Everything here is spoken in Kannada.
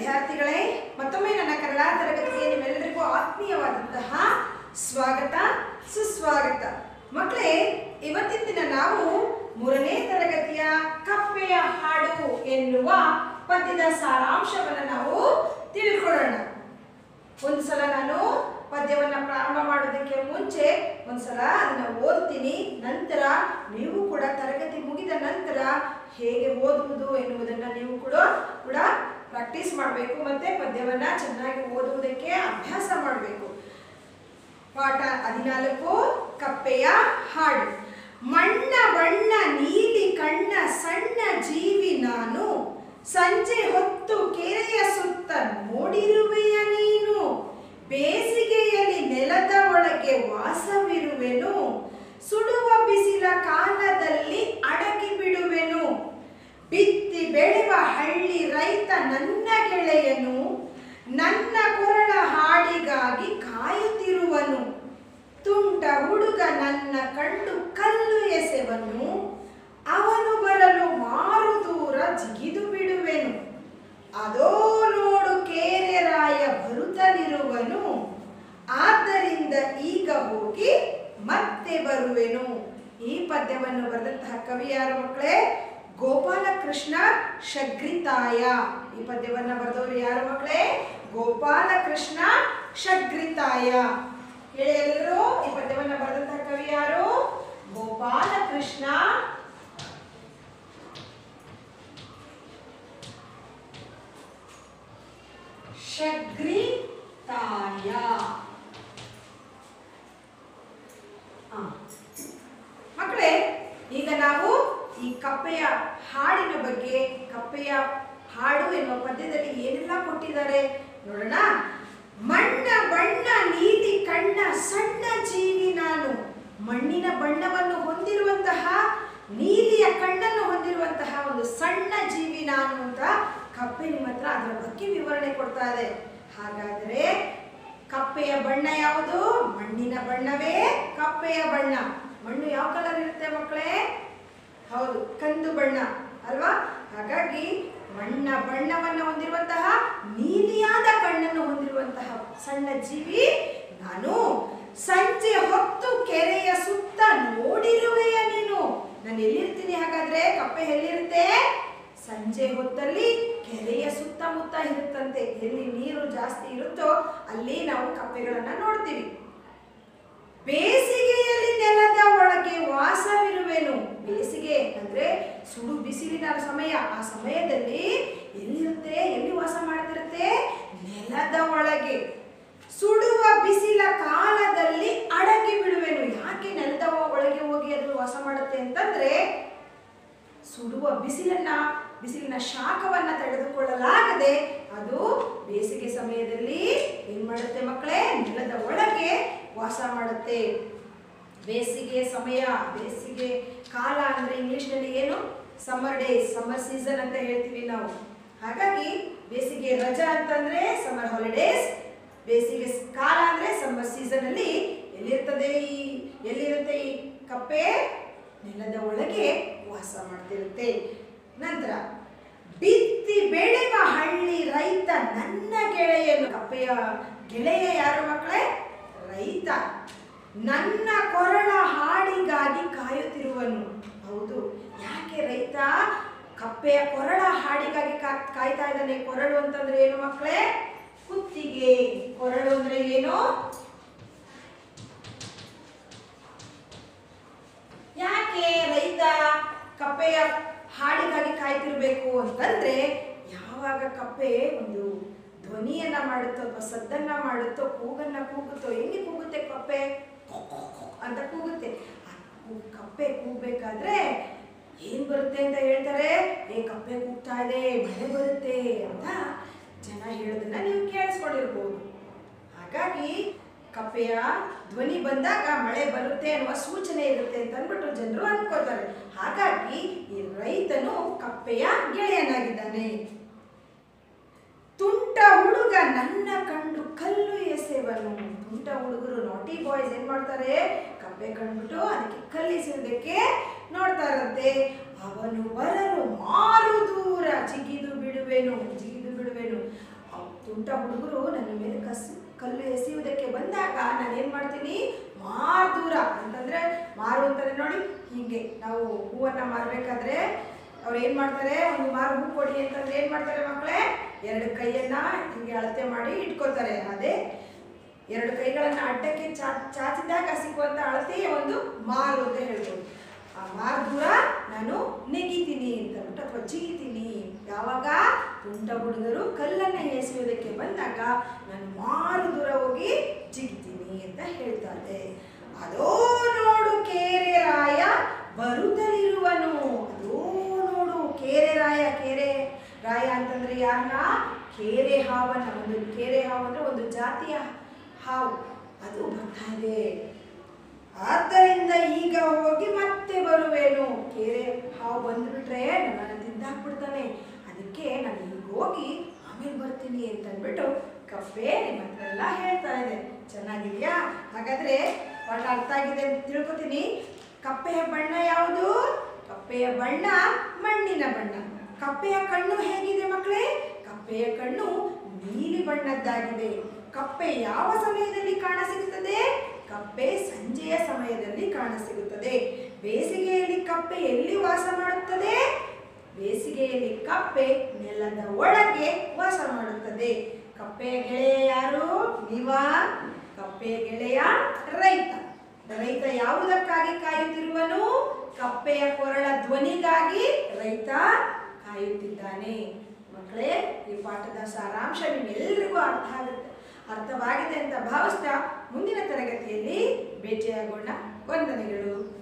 ವಿದ್ಯಾರ್ಥಿಗಳೇ ಮತ್ತೊಮ್ಮೆ ನನ್ನ ಕನ್ನಡ ತರಗತಿಗೆ ನಿಮ್ಮೆಲ್ಲರಿಗೂ ಆತ್ಮೀಯವಾದಂತಹ ಸ್ವಾಗತ ಸುಸ್ವಾಗತ ಮಕ್ಕಳೇ ಇವತ್ತಿನ ದಿನ ನಾವು ಮೂರನೇ ತರಗತಿಯ ಕಪ್ಪೆಯ ಹಾಡು ಎನ್ನುವ ಪದ್ಯದ ಸಾರಾಂಶವನ್ನು ನಾವು ತಿಳ್ಕೊಳ್ಳೋಣ ಒಂದು ಸಲ ನಾನು ಪದ್ಯವನ್ನ ಪ್ರಾರಂಭ ಮಾಡೋದಕ್ಕೆ ಮುಂಚೆ ಒಂದ್ಸಲ ಅದನ್ನ ಓದ್ತೀನಿ ನಂತರ ನೀವು ಕೂಡ ತರಗತಿ ಮುಗಿದ ನಂತರ ಹೇಗೆ ಓದುವುದು ಎನ್ನುವುದನ್ನ ನೀವು ಕೂಡ ಕೂಡ ಪ್ರಾಕ್ಟೀಸ್ ಮಾಡಬೇಕು ಮತ್ತೆ ಪದ್ಯವನ್ನ ಚೆನ್ನಾಗಿ ಓದುವುದಕ್ಕೆ ಅಭ್ಯಾಸ ಮಾಡಬೇಕು ಪಾಠ ಹದಿನಾಲ್ಕು ಕಪ್ಪೆಯ ಹಾಡು ಮಣ್ಣ ಬಣ್ಣ ನೀಲಿ ಕಣ್ಣ ಸಣ್ಣ ಜೀವಿ ನಾನು ಸಂಜೆ ಹೊತ್ತು ಕೆರೆಯ ಸುತ್ತ ನೋಡಿರುವೆಯ ನೀನು ಬೇಸಿಗೆಯಲ್ಲಿ ನೆಲದ ಒಳಗೆ ವಾಸವಿರುವೆನು ಸುಡುವ ಬಿಸಿಲ ಕಾಲದಲ್ಲಿ ಅಡಗಿ ಬಿಡುವೆನು ಬಿತ್ತಿ ಬೆಳೆವ ಹಳ್ಳಿ ರೈತ ನನ್ನ ಗೆಳೆಯನು ನನ್ನ ಕೊರಳ ಹಾಡಿಗಾಗಿ ಕಾಯುತ್ತಿರುವನು ತುಂಟ ಹುಡುಗ ನನ್ನ ಕಂಡು ಕಲ್ಲು ಎಸೆವನು ಅವನು ಬರಲು ಮಾರು ದೂರ ಜಿಗಿದು ಬಿಡುವೆನು ಅದೋ ನೋಡು ಕೇರೆರಾಯ ಬರುತ್ತಲಿರುವನು ಆದ್ದರಿಂದ ಈಗ ಹೋಗಿ ಮತ್ತೆ ಬರುವೆನು ಈ ಪದ್ಯವನ್ನು ಬರೆದಂತಹ ಕವಿ ಯಾರು ಮಕ್ಕಳೇ ಗೋಪಾಲಕೃಷ್ಣ ಶಗ್ರಿತಾಯ ಈ ಪದ್ಯವನ್ನ ಬರೆದವರು ಯಾರು ಮಕ್ಕಳೇ ಗೋಪಾಲಕೃಷ್ಣ ಶಗ್ರಿತಾಯ ಹೇಳಿ ಎಲ್ಲರೂ ಈ ಪದ್ಯವನ್ನ ಬರೆದಂತಹ ಕವಿ ಯಾರು ಗೋಪಾಲಕೃಷ್ಣ ಶಗ್ರಿತಾಯ ಆ. ಮಕ್ಕಳೇ ಈಗ ನಾವು ಈ ಕಪ್ಪೆಯ ಹಾಡಿನ ಬಗ್ಗೆ ಕಪ್ಪೆಯ ಹಾಡು ಎನ್ನುವ ಪದ್ಯದಲ್ಲಿ ಏನೆಲ್ಲ ಕೊಟ್ಟಿದ್ದಾರೆ ನೋಡೋಣ ಮಣ್ಣ ಬಣ್ಣ ನೀಲಿ ಕಣ್ಣ ಸಣ್ಣ ಜೀವಿ ನಾನು ಮಣ್ಣಿನ ಬಣ್ಣವನ್ನು ಹೊಂದಿರುವಂತಹ ನೀಲಿಯ ಕಣ್ಣನ್ನು ಹೊಂದಿರುವಂತಹ ಒಂದು ಸಣ್ಣ ಜೀವಿ ನಾನು ಅಂತ ಕಪ್ಪೆ ನಿಮ್ಮ ಹತ್ರ ಅದರ ಬಗ್ಗೆ ವಿವರಣೆ ಕೊಡ್ತಾ ಇದೆ ಹಾಗಾದರೆ ಕಪ್ಪೆಯ ಬಣ್ಣ ಯಾವುದು ಮಣ್ಣಿನ ಬಣ್ಣವೇ ಕಪ್ಪೆಯ ಬಣ್ಣ ಮಣ್ಣು ಯಾವ ಕಲರ್ ಇರುತ್ತೆ ಮಕ್ಕಳೇ ಹೌದು ಕಂದು ಬಣ್ಣ ಅಲ್ವಾ ಹಾಗಾಗಿ ಮಣ್ಣ ಬಣ್ಣವನ್ನು ಹೊಂದಿರುವಂತಹ ನೀಲಿಯಾದ ಕಣ್ಣನ್ನು ಹೊಂದಿರುವಂತಹ ಸಣ್ಣ ಜೀವಿ ನಾನು ಸಂಜೆ ಹೊತ್ತು ಕೆರೆಯ ಸುತ್ತ ನೋಡಿರುವೆಯ ನೀನು ನಾನು ಎಲ್ಲಿರ್ತೀನಿ ಹಾಗಾದ್ರೆ ಕಪ್ಪೆ ಎಲ್ಲಿರುತ್ತೆ ಸಂಜೆ ಹೊತ್ತಲ್ಲಿ ಕೆರೆಯ ಸುತ್ತಮುತ್ತ ಇರುತ್ತಂತೆ ಎಲ್ಲಿ ನೀರು ಜಾಸ್ತಿ ಇರುತ್ತೋ ಅಲ್ಲಿ ನಾವು ಕಪ್ಪೆಗಳನ್ನ ನೋಡ್ತೀವಿ ಬೇಸಿಗೆಯಲ್ಲಿ ನೆಲದ ಒಳಗೆ ವಾಸವಿರುವೆನು ಬೇಸಿಗೆ ಅಂದ್ರೆ ಸುಡು ಬಿಸಿಲಿನ ಸಮಯ ಆ ಸಮಯದಲ್ಲಿ ಎಲ್ಲಿರುತ್ತೆ ಎಲ್ಲಿ ವಾಸ ಮಾಡ್ತಿರುತ್ತೆ ನೆಲದ ಒಳಗೆ ಸುಡುವ ಬಿಸಿಲ ಕಾಲದಲ್ಲಿ ಅಡಗಿ ಬಿಡುವೆನು ಯಾಕೆ ನೆಲದ ಒಳಗೆ ಹೋಗಿ ಅದು ವಾಸ ಮಾಡುತ್ತೆ ಅಂತಂದ್ರೆ ಸುಡುವ ಬಿಸಿಲನ್ನ ಬಿಸಿಲಿನ ಶಾಖವನ್ನ ತಡೆದುಕೊಳ್ಳಲಾಗದೆ ಅದು ಬೇಸಿಗೆ ಸಮಯದಲ್ಲಿ ಏನ್ ಮಾಡುತ್ತೆ ಮಕ್ಕಳೇ ನೆಲದ ಒಳಗೆ ವಾಸ ಮಾಡುತ್ತೆ ಬೇಸಿಗೆ ಸಮಯ ಬೇಸಿಗೆ ಕಾಲ ಅಂದ್ರೆ ಇಂಗ್ಲಿಷ್ನಲ್ಲಿ ಏನು ಸಮ್ಮರ್ ಡೇಸ್ ಸಮ್ಮರ್ ಸೀಸನ್ ಅಂತ ಹೇಳ್ತೀವಿ ನಾವು ಹಾಗಾಗಿ ಬೇಸಿಗೆ ರಜಾ ಅಂತಂದ್ರೆ ಸಮ್ಮರ್ ಹಾಲಿಡೇಸ್ ಬೇಸಿಗೆ ಸ್- ಕಾಲ ಅಂದ್ರೆ ಸಮ್ಮರ್ ಸೀಸನ್ ಅಲ್ಲಿ ಎಲ್ಲಿರ್ತದೆ ಈ ಎಲ್ಲಿರುತ್ತೆ ಈ ಕಪ್ಪೆ ನೆಲದ ಒಳಗೆ ವಾಸ ಮಾಡ್ತಿರುತ್ತೆ ನಂತರ ಬಿತ್ತಿ ಬೆಳೆವ ಹಳ್ಳಿ ರೈತ ನನ್ನ ಗೆಳೆಯನು ಕಪ್ಪೆಯ ಗೆಳೆಯ ಯಾರು ಮಕ್ಕಳೇ ರೈತ ನನ್ನ ಕೊರಳ ಹಾಡಿಗಾಗಿ ಕಾಯುತ್ತಿರುವನು ಹೌದು ಯಾಕೆ ರೈತ ಕಪ್ಪೆಯ ಕೊರಳ ಹಾಡಿಗಾಗಿ ಕಾ- ಕಾಯ್ತಾ ಇದ್ದಾನೆ ಕೊರಳು ಅಂತಂದ್ರೆ ಏನು ಮಕ್ಕಳೇ ಕುತ್ತಿಗೆ ಕೊರಳು ಅಂದ್ರೆ ಏನು ಯಾಕೆ ರೈತ ಕಪ್ಪೆಯ ಹಾಡಿಗಾಗಿ ಕಾಯ್ತಿರ್ಬೇಕು ಅಂತಂದ್ರೆ ಯಾವಾಗ ಕಪ್ಪೆ ಒಂದು ಧ್ವನಿಯನ್ನ ಮಾಡುತ್ತೋ ಅಥವಾ ಸದ್ದನ್ನ ಮಾಡುತ್ತೋ ಕೂಗನ್ನ ಕೂಗುತ್ತೋ ಹೆಂಗೆ ಕೂಗುತ್ತೆ ಕಪ್ಪೆ ಅಂತ ಕೂಗುತ್ತೆ ಆ ಕೂ- ಕಪ್ಪೆ ಕೂಗ್ಬೇಕಾದ್ರೆ ಏನ್ ಬರುತ್ತೆ ಅಂತ ಹೇಳ್ತಾರೆ ಏ ಕಪ್ಪೆ ಕೂಗ್ತಾ ಇದೆ ಮಳೆ ಬರುತ್ತೆ ಅಂತ ಜನ ಹೇಳೋದನ್ನ ನೀವು ಕೇಳಿಸ್ಕೊಂಡಿರ್ಬೋದು ಹಾಗಾಗಿ ಕಪ್ಪೆಯ ಧ್ವನಿ ಬಂದಾಗ ಮಳೆ ಬರುತ್ತೆ ಅನ್ನುವ ಸೂಚನೆ ಇರುತ್ತೆ ಅಂತ ಅಂದ್ಬಿಟ್ಟು ಜನರು ಅನ್ಕೋತಾರೆ ಹಾಗಾಗಿ ಈ ರೈತನು ಕಪ್ಪೆಯ ಗೆಳೆಯನಾಗಿದ್ದಾನೆ ತುಂಟ ಹುಡುಗ ನನ್ನ ಕಂಡು ಕಲ್ಲು ಎಸೆವನು ತುಂಟ ಹುಡುಗರು ನಾಟಿ ಬಾಯ್ಸ್ ಏನ್ ಮಾಡ್ತಾರೆ ಕಪ್ಪೆ ಕಂಡ್ಬಿಟ್ಟು ಅದಕ್ಕೆ ಕಲ್ಲು ಎಸೆಯೋದಕ್ಕೆ ನೋಡ್ತಾ ಇರಂತೆ ಅವನು ಬರಲು ಮಾರು ದೂರ ಜಿಗಿದು ಬಿಡುವೆನು ಜಿಗಿದು ಬಿಡುವೆನು ತುಂಟ ಹುಡುಗರು ನನ್ನ ಮೇಲೆ ಕಸ್ ಕಲ್ಲು ಎಸೆಯುವುದಕ್ಕೆ ಬಂದಾಗ ನಾನು ಏನು ಮಾಡ್ತೀನಿ ಮಾರು ದೂರ ಅಂತಂದ್ರೆ ಮಾರು ಅಂತಂದ್ರೆ ನೋಡಿ ಹೀಗೆ ನಾವು ಹೂವನ್ನ ಮಾರಬೇಕಾದ್ರೆ ಅವ್ರು ಏನು ಮಾಡ್ತಾರೆ ಒಂದು ಮಾರು ಹೂ ಕೊಡಿ ಅಂತಂದ್ರೆ ಏನು ಮಾಡ್ತಾರೆ ಮಕ್ಕಳೇ ಎರಡು ಕೈಯನ್ನ ಹೀಗೆ ಅಳತೆ ಮಾಡಿ ಇಟ್ಕೋತಾರೆ ಅದೇ ಎರಡು ಕೈಗಳನ್ನ ಅಡ್ಡಕ್ಕೆ ಚಾ ಚಾಚಿದಾಗ ಸಿಗುವಂತ ಅಳತೆಯೇ ಒಂದು ಮಾರು ಅಂತ ಹೇಳ್ಬೋದು ಆ ಮಾರು ದೂರ ನಾನು ನೆಗಿತೀನಿ ಅಂತ ಅಂದ್ಬಿಟ್ಟು ಅಥವಾ ಜಿಗಿತೀನಿ ಯಾವಾಗ ತುಂಟ ಹುಡುಗರು ಕಲ್ಲನ್ನ ಎಸೆಯುವುದಕ್ಕೆ ಬಂದಾಗ ನಾನು ಮಾರು ದೂರ ಹೋಗಿ ಜಿಗಿತೀನಿ ಅಂತ ಹೇಳ್ತಾರೆ ಅದೋ ನೋಡು ಕೇರೆ ರಾಯ ಬರುತ್ತಲಿರುವನು ಅದೋ ನೋಡು ಕೇರೆ ರಾಯ ಕೇರೆ ರಾಯ ಅಂತಂದ್ರೆ ಯಾರನ್ನ ಕೇರೆ ಹಾವನ್ನ ಒಂದು ಕೇರೆ ಹಾವು ಅಂದ್ರೆ ಒಂದು ಜಾತಿಯ ಹಾವು ಅದು ಬರ್ತಾ ಇದೆ ಆದ್ದರಿಂದ ಈಗ ಹೋಗಿ ಮತ್ತೆ ಬರುವೇನು ಕೇರೆ ಹಾವು ಬಂದ್ಬಿಟ್ರೆ ನನ್ನನ್ನು ತಿಂದಾಕ್ಬಿಡ್ತಾನೆ ಅದಕ್ಕೆ ನಾನು ಈಗ ಹೋಗಿ ಆಮೇಲೆ ಬರ್ತೀನಿ ಅಂತ ಅಂದ್ಬಿಟ್ಟು ಕಪ್ಪೆ ನಿಮ್ಮ ಹತ್ರ ಎಲ್ಲ ಹೇಳ್ತಾ ಇದೆ ಚೆನ್ನಾಗಿದೆಯಾ ಹಾಗಾದ್ರೆ ಪಾಠ ಅರ್ಥ ಆಗಿದೆ ಅಂತ ತಿಳ್ಕೊತೀನಿ ಕಪ್ಪೆಯ ಬಣ್ಣ ಯಾವುದು ಕಪ್ಪೆಯ ಬಣ್ಣ ಮಣ್ಣಿನ ಬಣ್ಣ ಕಪ್ಪೆಯ ಕಣ್ಣು ಹೇಗಿದೆ ಮಕ್ಕಳೇ ಕಪ್ಪೆಯ ಕಣ್ಣು ನೀಲಿ ಬಣ್ಣದ್ದಾಗಿದೆ ಕಪ್ಪೆ ಯಾವ ಸಮಯದಲ್ಲಿ ಕಾಣಸಿಗುತ್ತದೆ ಕಪ್ಪೆ ಸಂಜೆಯ ಸಮಯದಲ್ಲಿ ಕಾಣಸಿಗುತ್ತದೆ ಬೇಸಿಗೆಯಲ್ಲಿ ಕಪ್ಪೆ ಎಲ್ಲಿ ವಾಸ ಮಾಡುತ್ತದೆ ಬೇಸಿಗೆಯಲ್ಲಿ ಕಪ್ಪೆ ನೆಲದ ಒಳಗೆ ವಾಸ ಮಾಡುತ್ತದೆ ಕಪ್ಪೆಯ ಗೆಳೆಯ ಯಾರು ನೀವ ಕಪ್ಪೆಯ ಗೆಳೆಯ ರೈತ ರೈತ ಯಾವುದಕ್ಕಾಗಿ ಕಾಯುತ್ತಿರುವನು ಕಪ್ಪೆಯ ಕೊರಳ ಧ್ವನಿಗಾಗಿ ರೈತ ಕಾಯುತ್ತಿದ್ದಾನೆ ಮಕ್ಕಳೇ ಈ ಪಾಠದ ಸಾರಾಂಶ ನಿಮ್ಮೆಲ್ಲರಿಗೂ ಅರ್ಥ ಆಗುತ್ತೆ ಅರ್ಥವಾಗಿದೆ ಅಂತ ಭಾವಿಸ್ತಾ ಮುಂದಿನ ತರಗತಿಯಲ್ಲಿ ಭೇಟಿಯಾಗೋಣ ವಂದನೆಗಳು